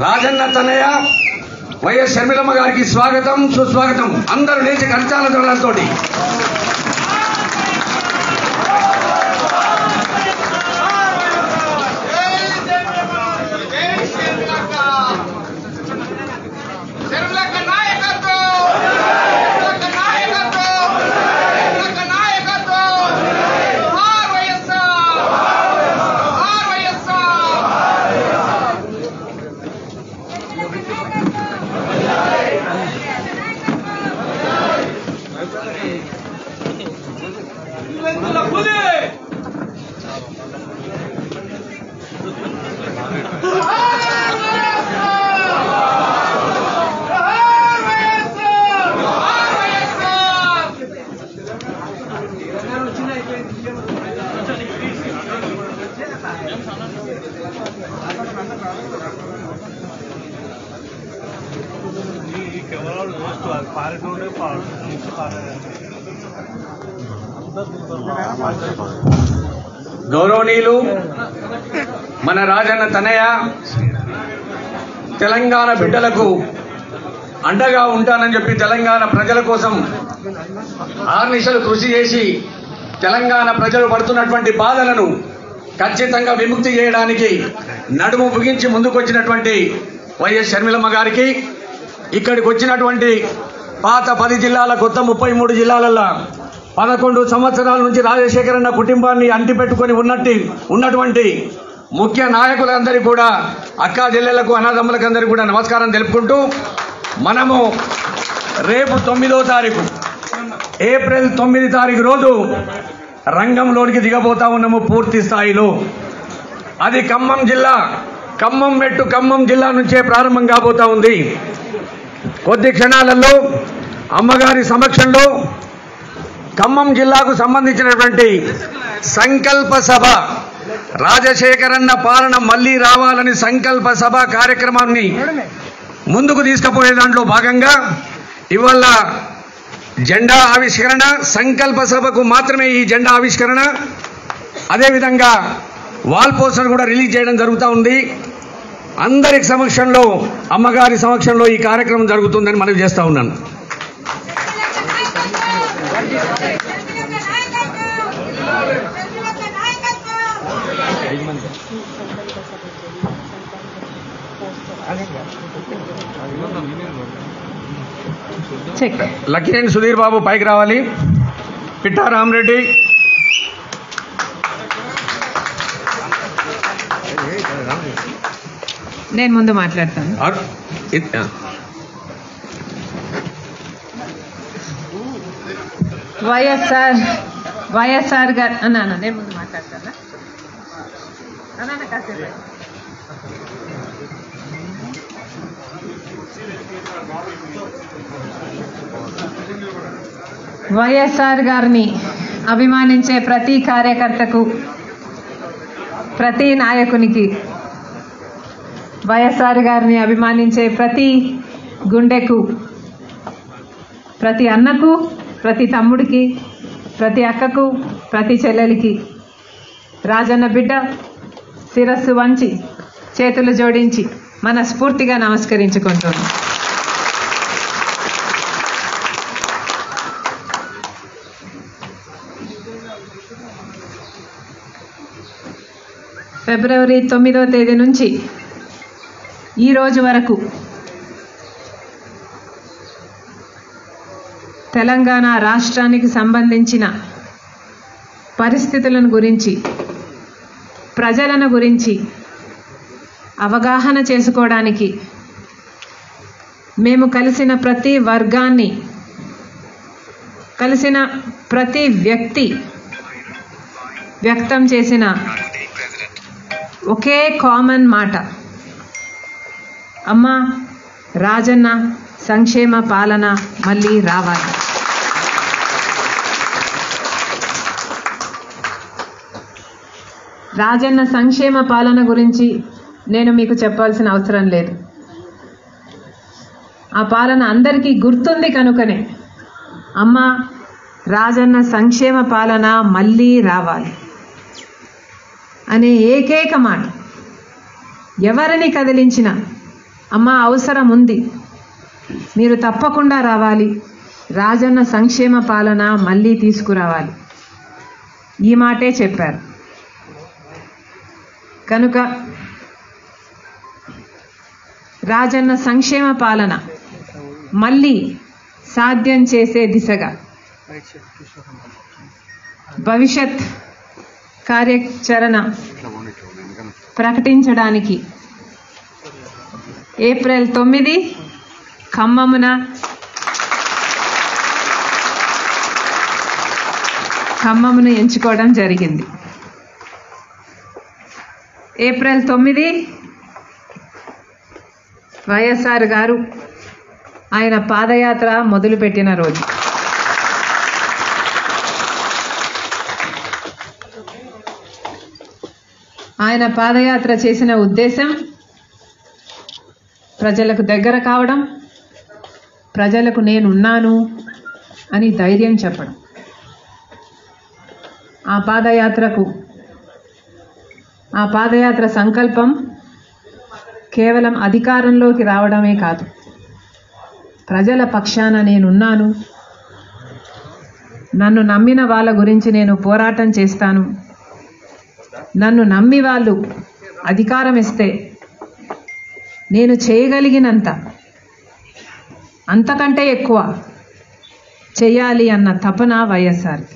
రాజన్న తనయ వైఎస్ షర్మిలమ్మ గారికి స్వాగతం సుస్వాగతం అందరూ లేచి కరచాల దొరలతోటి చెరువులక్క నాయకత్వం చెరువులక్క నాయకత్వం చెరువులక్క నాయకత్వం జోహార్ వైఎస్ఆర్ జోహార్ వైఎస్ఆర్ ఈ కెమెరాలు వేస్ట్ అది పారేటోడే పాడు గౌరవనీయులు మన రాజన్న తనయ తెలంగాణ బిడ్డలకు అండగా ఉంటానని చెప్పి తెలంగాణ ప్రజల కోసం ఆర్నిశలు కృషి చేసి తెలంగాణ ప్రజలు పడుతున్నటువంటి బాధలను ఖచ్చితంగా విముక్తి చేయడానికి నడుము బిగించి ముందుకొచ్చినటువంటి వైఎస్ షర్మిలమ్మ గారికి ఇక్కడికి వచ్చినటువంటి పాత పది జిల్లాల కొత్త ముప్పై మూడు జిల్లాలలో పదకొండు సంవత్సరాల నుంచి రాజశేఖరన్న కుటుంబాన్ని అంటిపెట్టుకొని ఉన్నట్టు ఉన్నటువంటి ముఖ్య నాయకులందరికీ కూడా అక్కా చెల్లెళ్లకు అన్నదమ్ములకు అందరికీ కూడా నమస్కారం తెలుపుకుంటూ మనము రేపు తొమ్మిదో తారీఖు ఏప్రిల్ తొమ్మిది తారీఖు రోజు రంగంలోనికి దిగబోతా ఉన్నాము పూర్తి స్థాయిలో అది ఖమ్మం జిల్లా ఖమ్మం మెట్టు ఖమ్మం జిల్లా నుంచే ప్రారంభం కాబోతా ఉంది కొద్ది క్షణాలలో అమ్మగారి సమక్షంలో ఖమ్మం జిల్లాకు సంబంధించినటువంటి సంకల్ప సభ రాజశేఖరన్న పాలన మళ్ళీ రావాలని సంకల్ప సభ కార్యక్రమాన్ని ముందుకు తీసుకుపోయే దాంట్లో భాగంగా ఇవాళ జెండా ఆవిష్కరణ సంకల్ప సభకు మాత్రమే ఈ జెండా ఆవిష్కరణ అదేవిధంగా వాల్ పోస్టర్ కూడా రిలీజ్ చేయడం జరుగుతూ ఉంది అందరి సమక్షంలో అమ్మగారి సమక్షంలో ఈ కార్యక్రమం జరుగుతుందని మనవి చేస్తా ఉన్నాను చెక్ లక్కినేని సుధీర్ బాబు పైకి రావాలి పిట్టా రామరెడ్డి నేను ముందు మాట్లాడతాను అర్- ఇ- ఆ. వైఎస్ఆర్ వైఎస్ఆర్ గారు అన్నా నేను ముందు మాట్లాడతానా అన్నా కాసేపు వైఎస్ఆర్ గారిని అభిమానించే ప్రతి కార్యకర్తకు ప్రతి నాయకునికి వైఎస్ఆర్ గారిని అభిమానించే ప్రతి గుండెకు ప్రతి అన్నకు ప్రతి తమ్ముడికి ప్రతి అక్కకు ప్రతి చెల్లెలికి రాజన్న బిడ్డ శిరస్సు వంచి చేతులు జోడించి మనస్ఫూర్తిగా నమస్కరించుకుంటున్నాం ఫిబ్రవరి తొమ్మిదో తేదీ నుంచి ఈ రోజు వరకు తెలంగాణ రాష్ట్రానికి సంబంధించిన పరిస్థితులను గురించి ప్రజలను గురించి అవగాహన చేసుకోవడానికి మేము కలిసిన ప్రతి వర్గాన్ని కలిసిన ప్రతి వ్యక్తి వ్యక్తం చేసిన ఒకే కామన్ మాట అమ్మ రాజన్న సంక్షేమ పాలన మళ్ళీ రావాలి రాజన్న సంక్షేమ పాలన గురించి నేను మీకు చెప్పాల్సిన అవసరం లేదు ఆ పాలన అందరికీ గుర్తుంది కనుకనే అమ్మ రాజన్న సంక్షేమ పాలన మళ్ళీ రావాలి అనే ఏకైక మాట ఎవరిని కదిలించినా అమ్మ అవసరం ఉంది మీరు తప్పకుండా రావాలి రాజన్న సంక్షేమ పాలన మళ్ళీ తీసుకురావాలి ఈ మాటే చెప్పారు కనుక రాజన్న సంక్షేమ పాలన మళ్ళీ సాధ్యం చేసే దిశగా భవిష్యత్ కార్యాచరణ ప్రకటించడానికి ఏప్రిల్ తొమ్మిది ఖమ్మమున ఖమ్మమును ఎంచుకోవడం జరిగింది ఏప్రిల్ తొమ్మిది వైఎస్ఆర్ గారు ఆయన పాదయాత్ర మొదలుపెట్టిన రోజు ఆయన పాదయాత్ర చేసిన ఉద్దేశం ప్రజలకు దగ్గర కావడం ప్రజలకు నేనున్నాను అని ధైర్యం చెప్పడం ఆ పాదయాత్రకు ఆ పాదయాత్ర సంకల్పం కేవలం అధికారంలోకి రావడమే కాదు ప్రజల పక్షాన నేనున్నాను నన్ను నమ్మిన వాళ్ళ గురించి నేను పోరాటం చేస్తాను నన్ను నమ్మి వాళ్ళు అధికారం ఇస్తే నేను చేయగలిగినంత అంతకంటే ఎక్కువ చెయ్యాలి అన్న తపన వైఎస్ఆర్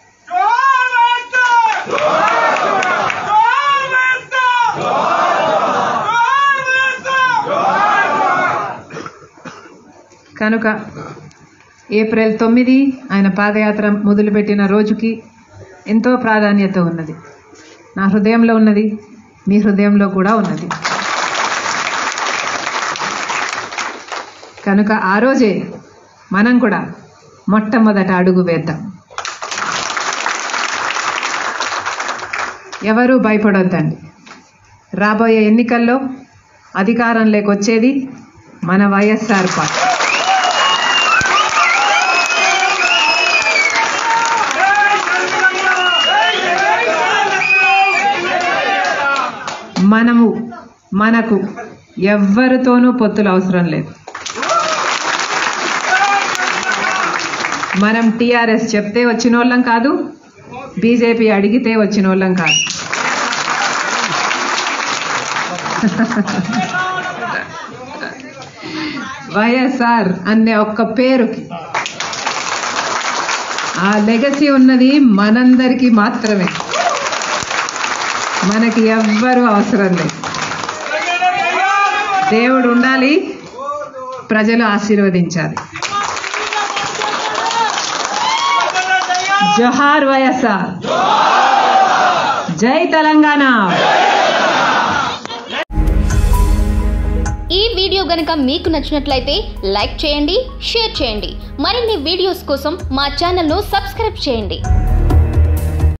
కనుక ఏప్రిల్ తొమ్మిది ఆయన పాదయాత్ర మొదలుపెట్టిన రోజుకి ఎంతో ప్రాధాన్యత ఉన్నది నా హృదయంలో ఉన్నది మీ హృదయంలో కూడా ఉన్నది కనుక ఆ రోజే మనం కూడా మొట్టమొదట అడుగు వేద్దాం ఎవరూ భయపడొద్దండి రాబోయే ఎన్నికల్లో అధికారంలోకి వచ్చేది మన వైఎస్ఆర్ పార్టీ మనము మనకు ఎవ్వరితోనూ పొత్తులు అవసరం లేదు మనం టీఆర్ఎస్ చెప్తే వచ్చిన వాళ్ళం కాదు బీజేపీ అడిగితే వచ్చిన వాళ్ళం కాదు వైఎస్ఆర్ అనే ఒక్క పేరుకి ఆ లెగసీ ఉన్నది మనందరికీ మాత్రమే మనకి ఎవ్వరూ అవసరం లేదు దేవుడు ఉండాలి ప్రజలు ఆశీర్వదించాలి జోహార్ వైఎస్ఆర్ జై తెలంగాణ ఈ వీడియో గనుక మీకు నచ్చినట్లయితే లైక్ చేయండి షేర్ చేయండి మరిన్ని వీడియోస్ కోసం మా ఛానల్ను సబ్స్క్రైబ్ చేయండి